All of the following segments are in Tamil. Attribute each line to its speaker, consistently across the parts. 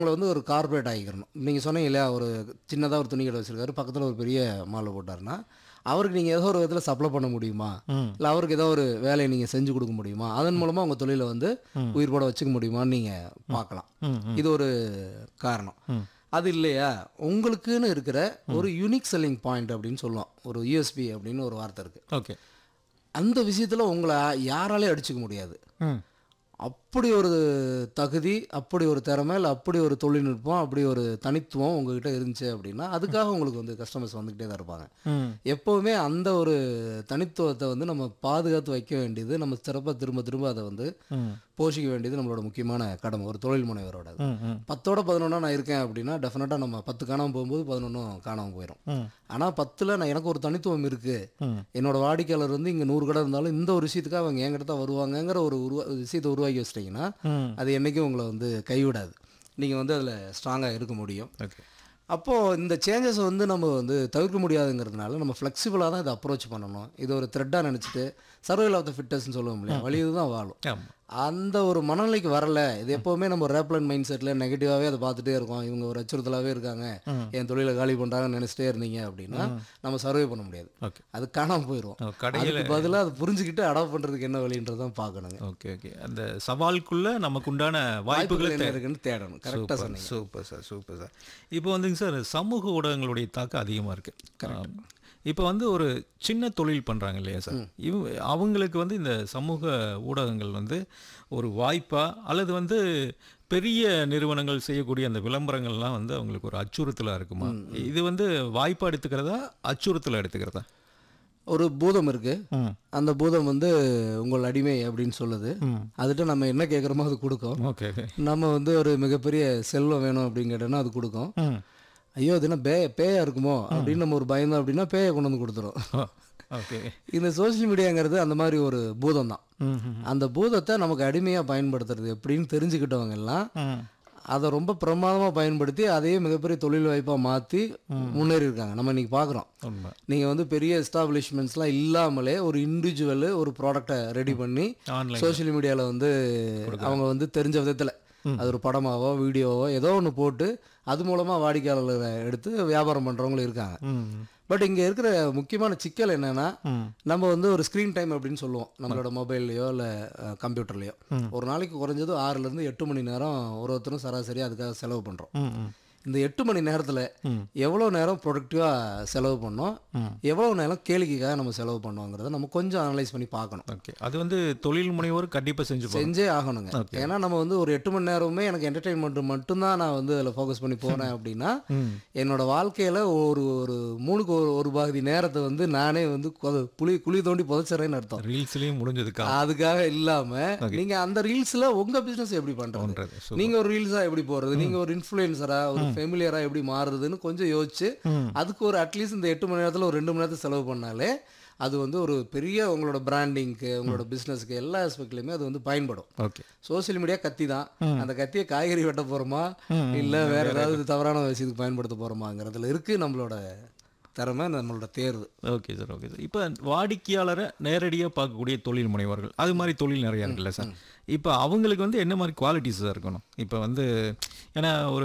Speaker 1: உங்களை வந்து ஒரு கார்ப்பரேட் ஆகிக்கிறணும் நீங்கள் சொன்னீங்க இல்லையா ஒரு சின்னதாக ஒரு துணி கடை வச்சிருக்காரு பக்கத்தில் ஒரு பெரிய மாலை போட்டாருன்னா அவருக்கு நீங்கள் ஏதோ ஒரு விதத்தில் சப்ளை பண்ண முடியுமா
Speaker 2: ம்
Speaker 1: இல்லை அவருக்கு ஏதோ ஒரு வேலையை நீங்கள் செஞ்சு கொடுக்க முடியுமா அதன் மூலமாக உங்கள் தொழிலை வந்து
Speaker 2: ம்.
Speaker 1: உயிர்ப்போட வச்சுக்க முடியுமான்னு நீங்கள் பார்க்கலாம்
Speaker 2: ம் ம்
Speaker 1: இது ஒரு காரணம்
Speaker 2: ம்.
Speaker 1: அது இல்லையா உங்களுக்குன்னு இருக்கிற ஒரு யூனிக் செல்லிங் பாயிண்ட் அப்படின்னு சொல்லுவோம் ஒரு யூஎஸ்பி அப்படின்னு ஒரு வார்த்தை இருக்குது
Speaker 2: ஓகே
Speaker 1: அந்த விஷயத்தில் உங்களை யாராலையும் அடிச்சுக்க முடியாது
Speaker 2: ம்
Speaker 1: அப்படி ஒரு தகுதி அப்படி ஒரு திறமை இல்லை அப்படி ஒரு தொழில்நுட்பம் அப்படி ஒரு தனித்துவம் உங்ககிட்ட இருந்துச்சு அப்படின்னா அதுக்காக உங்களுக்கு வந்து கஸ்டமர்ஸ் வந்துக்கிட்டே தான் இருப்பாங்க
Speaker 2: ம்
Speaker 1: எப்போவுமே அந்த ஒரு தனித்துவத்தை வந்து நம்ம பாதுகாத்து வைக்க வேண்டியது நம்ம சிறப்பாக திரும்ப திரும்ப அதை வந்து
Speaker 2: ம்
Speaker 1: போஷிக்க வேண்டியது நம்மளோட முக்கியமான கடமை ஒரு தொழில் முனைவரோட
Speaker 2: ம் ம்
Speaker 1: பத்தோட பதினொன்றா நான் இருக்கேன் அப்படின்னா டெஃபினட்டாக நம்ம பத்து காணாமல் போகும்போது பதினொன்றும் காணாமல் போயிடும்
Speaker 2: ம்
Speaker 1: ஆனால் பத்தில் நான் எனக்கு ஒரு தனித்துவம் இருக்குது
Speaker 2: ம்
Speaker 1: என்னோட வாடிக்கையாளர் வந்து இங்கே நூறு கடை இருந்தாலும் இந்த ஒரு விஷயத்துக்காக அவங்க என்கிட்ட தான் வருவாங்கங்கிற ஒரு உருவா விஷயத்தை உருவாக்கி வச்சிட்டிங்கன்னா
Speaker 2: ம்
Speaker 1: அது என்றைக்கும் உங்களை வந்து கைவிடாது நீங்கள் வந்து அதில் ஸ்ட்ராங்காக இருக்க முடியும்
Speaker 2: ஓகே
Speaker 1: அப்போது இந்த சேஞ்சஸ் வந்து நம்ம வந்து தவிர்க்க முடியாதுங்கிறதுனால நம்ம ஃப்ளெக்சிபிளாக தான் இதை அப்ரோச் பண்ணணும் இது ஒரு த்ரெட்டாக நினச்சிட்டு சர்வைவல் ஆஃப் த ஃபிட்டஸ்ன்னு சொல்லுவோம் இல்லையா வழி இதுதான் வாழும்
Speaker 2: ஆமாம்
Speaker 1: அந்த ஒரு மனநிலைக்கு வரல இது எப்போவுமே நம்ம ரேப்லன் மைண்ட் செட்டில் நெகட்டிவாகவே அதை பார்த்துட்டே இருக்கோம் இவங்க ஒரு அச்சுறுத்தலாகவே இருக்காங்க
Speaker 2: ம்.
Speaker 1: என் தொழிலை காலி பண்ணுறாங்கன்னு நினச்சிட்டே இருந்தீங்க அப்படின்னா நம்ம சர்வே பண்ண முடியாது
Speaker 2: ஓகே
Speaker 1: அது காணாமல் போயிடும்
Speaker 2: கடையில்
Speaker 1: அதுக்கு பதிலாக அதை புரிஞ்சுக்கிட்டு அடாப்ட் பண்ணுறதுக்கு என்ன வழின்றதான் பார்க்கணுங்க
Speaker 2: ஓகே ஓகே அந்த சவாலுக்குள்ள நமக்கு உண்டான வாய்ப்புகளை
Speaker 1: வாய்ப்புகள் என்ன இருக்குன்னு தேடணும் கரெக்டாக
Speaker 2: சூப்பர்
Speaker 1: சொன்னீங்க
Speaker 2: சூப்பர் சார் சூப்பர் சார் இப்போ வந்துங்க சார் சமூக ஊடகங்களுடைய தாக்கம் அதிகமாக இருக்குது இப்போ வந்து ஒரு சின்ன தொழில் பண்ணுறாங்க இல்லையா சார் இவ அவங்களுக்கு வந்து இந்த சமூக ஊடகங்கள் வந்து ஒரு வாய்ப்பா அல்லது வந்து பெரிய நிறுவனங்கள் செய்யக்கூடிய அந்த விளம்பரங்கள்லாம் வந்து அவங்களுக்கு ஒரு அச்சுறுத்தலாக இருக்குமா இது வந்து வாய்ப்பா எடுத்துக்கிறதா அச்சுறுத்தலாக எடுத்துக்கிறதா
Speaker 1: ஒரு பூதம் இருக்கு
Speaker 2: ம்
Speaker 1: அந்த பூதம் வந்து உங்கள் அடிமை அப்படின்னு சொல்லுது
Speaker 2: ம்
Speaker 1: அதுகிட்ட நம்ம என்ன கேட்குறோமோ அது கொடுக்கும்
Speaker 2: ஓகே ஓகே
Speaker 1: நம்ம வந்து ஒரு மிகப்பெரிய செல்வம் வேணும் அப்படின்னு கேட்டோம்னா அது கொடுக்கும்
Speaker 2: ம்
Speaker 1: ஐயோ இது என்ன பே பேயா இருக்குமோ அப்படின்னு நம்ம ஒரு பயந்தோம் அப்படின்னா பேயை கொண்டு வந்து கொடுத்துரும்
Speaker 2: ஓகே
Speaker 1: இந்த சோஷியல் மீடியாங்கிறது அந்த மாதிரி ஒரு பூதம் தான்
Speaker 2: ம் ம்
Speaker 1: அந்த பூதத்தை நமக்கு அடிமையாக பயன்படுத்துறது எப்படின்னு தெரிஞ்சுக்கிட்டவங்க எல்லாம்
Speaker 2: ம்
Speaker 1: அதை ரொம்ப பிரமாதமாக பயன்படுத்தி அதையே மிகப்பெரிய தொழில் வாய்ப்பாக மாற்றி முன்னேறி இருக்காங்க நம்ம இன்னைக்கு பார்க்குறோம்
Speaker 2: உண்மை
Speaker 1: நீங்கள் வந்து பெரிய எஸ்டாப்ளிஷ்மெண்ட்ஸ்லாம் இல்லாமலே ஒரு இண்டிவிஜுவல் ஒரு ப்ராடக்டை ரெடி பண்ணி
Speaker 2: ஆன்லைன்
Speaker 1: சோஷியல் மீடியாவில் வந்து அவங்க வந்து தெரிஞ்ச விதத்தில் அது ஒரு படமாவோ வீடியோவோ ஏதோ ஒன்று போட்டு அது மூலமாக வாடிக்கையாளர்களை எடுத்து வியாபாரம் பண்ணுறவங்களும் இருக்காங்க
Speaker 2: ம்
Speaker 1: பட் இங்கே இருக்கிற முக்கியமான சிக்கல் என்னென்னா
Speaker 2: ம்
Speaker 1: நம்ம வந்து ஒரு ஸ்க்ரீன் டைம் அப்படின்னு சொல்லுவோம் நம்மளோட மொபைல்லையோ இல்லை கம்ப்யூட்டர்லையோ ஒரு நாளைக்கு குறைஞ்சது ஆறுலேருந்து எட்டு மணி நேரம் ஒரு ஒருத்தரும் சராசரியாக அதுக்காக செலவு பண்ணுறோம்
Speaker 2: ம் ம்
Speaker 1: இந்த எட்டு மணி நேரத்தில்
Speaker 2: ம்.
Speaker 1: எவ்வளோ நேரம் ப்ரொடக்டிவாக செலவு பண்ணோம்
Speaker 2: ம்.
Speaker 1: எவ்வளோ நேரம் கேளிக்கைக்காக நம்ம செலவு பண்ணுவோங்கிறத நம்ம கொஞ்சம் அனலைஸ் பண்ணி பார்க்கணும்
Speaker 2: ஓகே அது வந்து தொழில் முனைவோர் கண்டிப்பாக செஞ்சு போகணும்
Speaker 1: செஞ்சே ஆகணுங்க ஏன்னா நம்ம வந்து ஒரு எட்டு மணி நேரமே எனக்கு என்டர்டெயின்மெண்ட் மட்டும்தான் நான் வந்து அதில் ஃபோக்கஸ் பண்ணி போனேன் அப்படின்னா
Speaker 2: ம்
Speaker 1: என்னோட வாழ்க்கையில் ஒரு ஒரு மூணுக்கு ஒரு ஒரு பாதி நேரத்தை வந்து நானே வந்து கொத- புளி குழி தோண்டி புதைச்சிட்றேன்னு அர்த்தம்
Speaker 2: ரீல்ஸ்லேயும் முடிஞ்சதுக்கா
Speaker 1: அதுக்காக இல்லாமல் நீங்கள் அந்த ரீல்ஸில் உங்கள் பிஸ்னஸ் எப்படி பண்ணுறது
Speaker 2: பண்றது சூப்பர்
Speaker 1: நீங்க ஒரு ரீல்ஸா எப்படி போறது நீங்க ஒரு இன்ஃப்ளூயன்சரா ஒரு ஃபெமிலியரா எப்படி மாறுறதுன்னு கொஞ்சம் யோசிச்சு
Speaker 2: ம்.
Speaker 1: அதுக்கு ஒரு அட்லீஸ்ட் இந்த எட்டு மணி நேரத்துல ஒரு ரெண்டு மணி நேரத்தை செலவு பண்ணாலே அது வந்து ஒரு பெரிய உங்களோட பிராண்டிங்க்கு உங்களோட பிசினஸ்க்கு எல்லா ஆஸ்பெக்ட்லையுமே அது வந்து பயன்படும்
Speaker 2: ஓகே
Speaker 1: சோஷியல் மீடியா கத்தி தான் அந்த கத்தியை காய்கறி வெட்ட போறோமா
Speaker 2: ம்,
Speaker 1: இல்ல வேற ஏதாவது தவறான விஷயத்துக்கு பயன்படுத்த போறோமாங்கிறதுல இருக்கு நம்மளோட திறமை நம்மளோட தேர்வு
Speaker 2: ஓகே சார் ஓகே சார் இப்போ வாடிக்கையாளரை நேரடியாக பார்க்கக்கூடிய தொழில் முனைவர்கள் அது மாதிரி தொழில் நிறையா இருக்குல்ல சார் இப்போ அவங்களுக்கு வந்து என்ன மாதிரி குவாலிட்டிஸ் இருக்கணும் இப்போ வந்து ஏன்னா ஒரு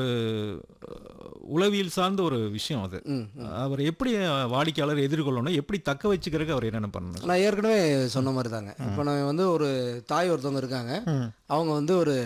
Speaker 2: அஹ், உளவியல் சார்ந்த ஒரு விஷயம் அது
Speaker 1: ம்,
Speaker 2: அவர் எப்படி வாடிக்கையாளர் எதிர்கொள்ளணும் எப்படி தக்க வச்சுக்கிறதுக்கு அவர் என்னென்ன பண்ணணும்
Speaker 1: நான் ஏற்கனவே சொன்ன மாதிரி தாங்க இப்போ நான் வந்து ஒரு தாய் ஒருத்தவங்க இருக்காங்க
Speaker 2: ம்.
Speaker 1: அவங்க வந்து ஒரு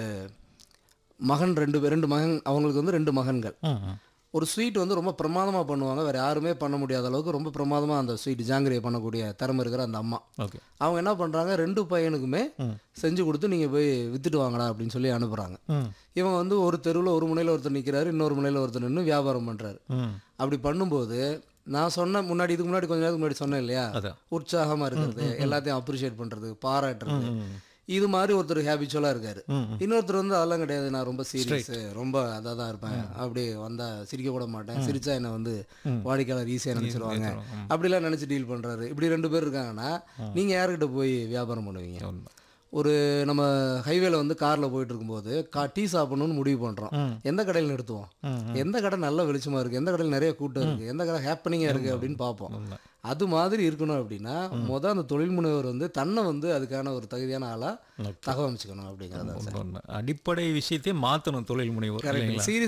Speaker 1: மகன் ரெண்டு பேர் ரெண்டு மகன் அவங்களுக்கு வந்து ரெண்டு மகன்கள்
Speaker 2: ம் ம்
Speaker 1: ஒரு ஸ்வீட் வந்து ரொம்ப பிரமாதமாக பண்ணுவாங்க வேறு யாருமே பண்ண முடியாத அளவுக்கு ரொம்ப பிரமாதமாக அந்த ஸ்வீட் ஜாங்கிரியை பண்ணக்கூடிய திறமை இருக்கிற அந்த அம்மா
Speaker 2: ஓகே
Speaker 1: அவங்க என்ன பண்ணுறாங்க ரெண்டு பையனுக்குமே
Speaker 2: ம்.
Speaker 1: செஞ்சு கொடுத்து நீங்கள் போய் வித்துட்டு வாங்கடா அப்படின்னு சொல்லி அனுப்புகிறாங்க
Speaker 2: ம்
Speaker 1: இவங்க வந்து ஒரு தெருவில் ஒரு முனையில் ஒருத்தர் நிற்கிறாரு இன்னொரு முனையில் ஒருத்தர் நின்று வியாபாரம் பண்ணுறாரு
Speaker 2: ம்
Speaker 1: அப்படி பண்ணும்போது நான் சொன்ன முன்னாடி இதுக்கு முன்னாடி கொஞ்ச நேரத்துக்கு முன்னாடி சொன்னேன் இல்லையா
Speaker 2: அதான்
Speaker 1: உற்சாகமாக இருக்கிறது எல்லாத்தையும் அப்ரிஷியேட் பண்ணுறது பாராட்டுறது இது மாதிரி ஒருத்தர் ஹேபிச்சுவலாக இருக்காரு
Speaker 2: ம்
Speaker 1: இன்னொருத்தர் வந்து அதெல்லாம் கிடையாது நான் ரொம்ப சீரியஸ் ரொம்ப அதாக தான் இருப்பேன் அப்படி வந்தா சிரிக்க கூட மாட்டேன் சிரிச்சா என்னை வந்து வாடிக்கையாளர் ஈஸியாக நினச்சிருவாங்க அப்படிலாம் நினச்சி டீல் பண்ணுறாரு இப்படி ரெண்டு பேர் இருக்காங்கன்னா நீங்கள் யார்கிட்ட போய் வியாபாரம் பண்ணுவீங்க
Speaker 2: உண்மை
Speaker 1: ஒரு நம்ம ஹைவேல வந்து காரில் போயிட்டு இருக்கும்போது கா டீ சாப்பிடணும்னு முடிவு பண்ணுறோம்
Speaker 2: ம்.
Speaker 1: எந்த கடையில் நிறுத்துவோம்
Speaker 2: ம்,
Speaker 1: எந்த கடை நல்ல வெளிச்சமாக இருக்குது எந்த கடையில் நிறைய கூட்டம் இருக்குது எந்த கடை ஹேப்பனிங்காக இருக்குது அப்படின்னு பார்ப்போம்
Speaker 2: உண்மை.
Speaker 1: அது மாதிரி இருக்கணும் அப்படின்னா மொதல் அந்த தொழில் முனைவர் வந்து தன்னை வந்து அதுக்கான ஒரு தகுதியான ஆளாக
Speaker 2: Okay.
Speaker 1: தகவமைச்சுக்கணும் அப்படிங்கிறத
Speaker 2: உண்மை, உண்மை. அடிப்படை விஷயத்தையே மாற்றணும் தொழில் முனைவோர் இல்லைங்களா
Speaker 1: சீரியஸ்